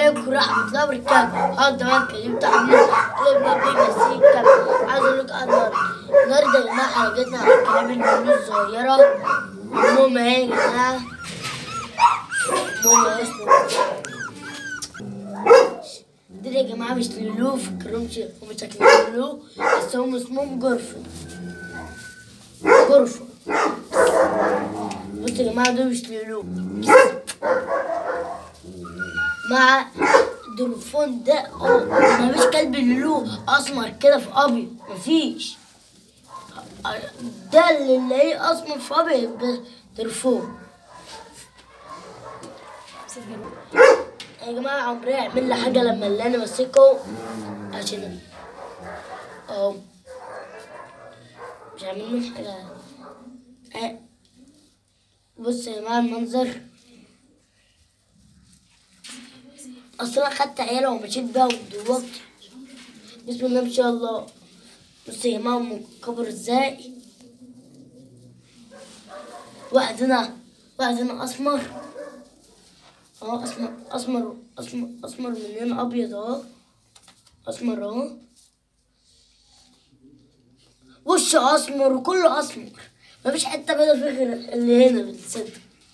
عليكم ورحمة الله وبركاته هذا ما اتكلمت عن قلب بيبي مسيكا عايز اقول لك انا النهارده يا جماعة حلقتنا عن كلاب البنوت الصغيرة المهم اهي يا جماعة المهم اهي اسمه دول يا جماعة مش لولو فكرهمش هم شكلهم لولو بس هم اسمهم جرفة جرفة بصوا يا جماعة دول مش لولو مع دولفون ده اه مفيش كلب لولو اسمر كده في ابيض مفيش ده اللي نلاقيه اسمر في ابيض بس دولفون يا جماعة عمري يعمل لي حاجة لما اللي أنا ماسكه عشان اه مش هعمل له حاجة اه. بص يا جماعة المنظر أصلا خدت عيالة ومشيت بيها ودلوقتي بسم الله ما شاء الله بص يا جماعة أمه كبر ازاي واحد هنا واحد هنا أسمر اه اسمر اسمر اسمر اسمر من هنا ابيض اهو اسمر اهو وش اسمر وكله اسمر مفيش حته بيضه فيه غير اللي هنا بالصدق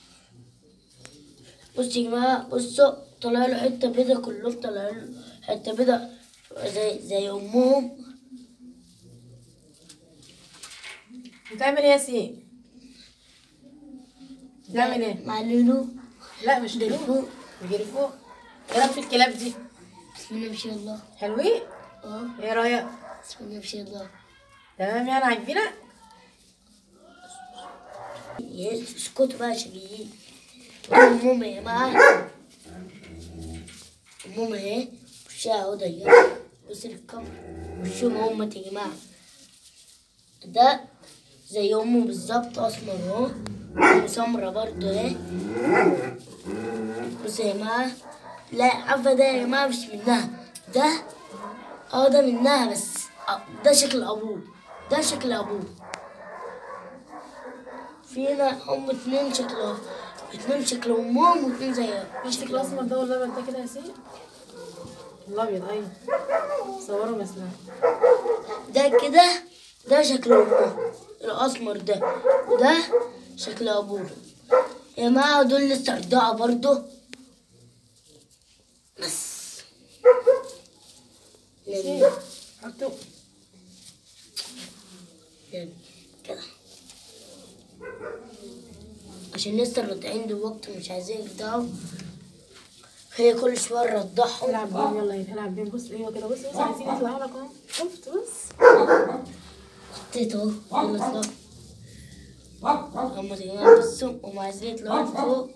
بص يا جماعه بصوا طلع له حته بيضه كلهم طلع له حته بيضه زي زي امهم بتعمل ايه يا ياسين؟ بتعمل ايه؟ مع لولو لا مش دلفو بيجرفوه ايه رايك في الكلاب دي؟ بسم الله ما شاء الله حلوين؟ اه ايه رايك؟ بسم الله ما شاء الله تمام يعني عاجبينك؟ يا اسكتوا بقى شقيين المهم يا جماعة المهم اهي وشها اهو ضيق بص الكاميرا وشهم هم يا جماعة ده زي امه بالظبط اسمر اهو وسمرة برضه اهي بص يا جماعة لا عارفة ده يا جماعة مش منها ده اه ده منها بس آه، ده شكل ابوه ده شكل ابوه في هنا هم اتنين شكلهم اتنين شكل امهم واتنين زي مش شكل الاسمر ده والابيض ده كده يا ياسين؟ الابيض ايوه صوروا مثلا ده كده ده شكل امه الاسمر ده وده شكل ابوه يا جماعة دول لسه رضاعة برضه بس ياسين حطوا يعني كده عشان لسه الرضاعين دلوقتي مش عايزين يرضعوا هي كل شوية نرضعهم العب بيهم يلا العب بيهم بص ايوه كده بص بص عايزين يطلعوا لك اهو شفت بص حطيته يلا اطلع هما يا جماعة بصوا هما عايزين يطلعوا فوق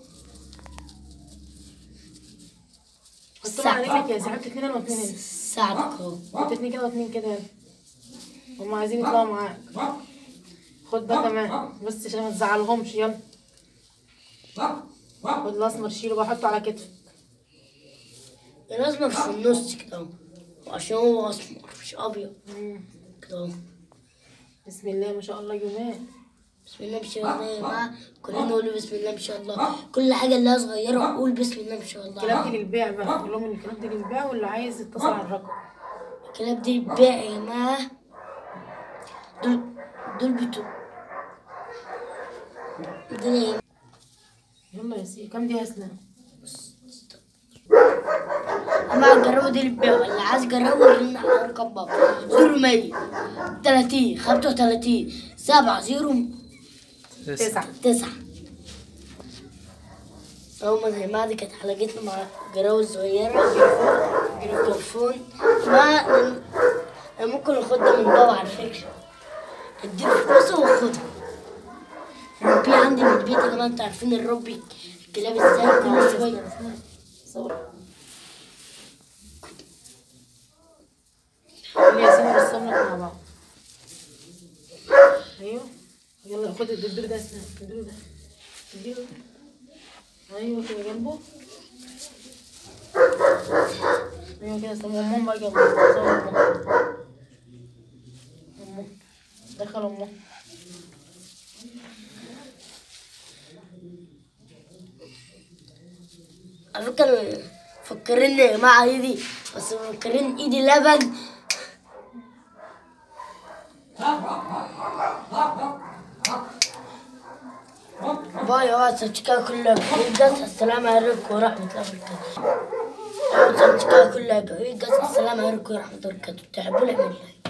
حطوا على رجلك يا ياسين حط اتنين هنا واتنين هنا ساعدك اهو حط اتنين كده واتنين كده يلا هم عايزين يطلعوا معاك خد ده كمان بص عشان ما تزعلهمش يلا خد الاسمر شيله بقى حطه على كتفك الأسمر في النص كده اهو عشان هو أسمر مش أبيض مم. كده اهو بسم الله ما شاء الله يومين بسم الله ما شاء الله يا جماعة كلنا نقول بسم الله ما شاء الله كل حاجة اللي هي صغيرة نقول بسم الله ما شاء الله الكلاب دي للبيع بقى قول لهم ان الكلاب دي للبيع واللي عايز يتصل على الرقم الكلاب دي بتبيع يا جماعة دول دول بتوع دول يا جماعة يلا يا سيدي كام دي يا اسلام أما جربوا دي البيع اللي عايز جربوا يرن على رقم بابا زيرو مية تلاتين خمسة وتلاتين سبعة زيرو تسعة تسعة هما زي ما دي كانت حلقتنا مع جراوي الصغيرة التليفون ما أنا ممكن اخدها من بابا على فكرة اديله فلوسه واخدها ربي عندي من البيت يا جماعة انتوا عارفين الربي الكلاب ازاي كل شوية صور اللي يا سيدي رسم لك مع بعض ايوه يلا خد الدبدوب ده يا اسلام الدبدوب ده اديله ده. ايوه كده جنبه ايوه كده اسلام امهم بقى جنبه صور امهم امهم دخل امهم على فكرة فكرت مفكرين يا جماعة ايدي بس مفكرين ايدي لبن باي واتساب كلها قصة السلام عليكم ورحمة الله وبركاته واتساب كلها قصة السلام عليكم ورحمة الله وبركاته تحبوا العمل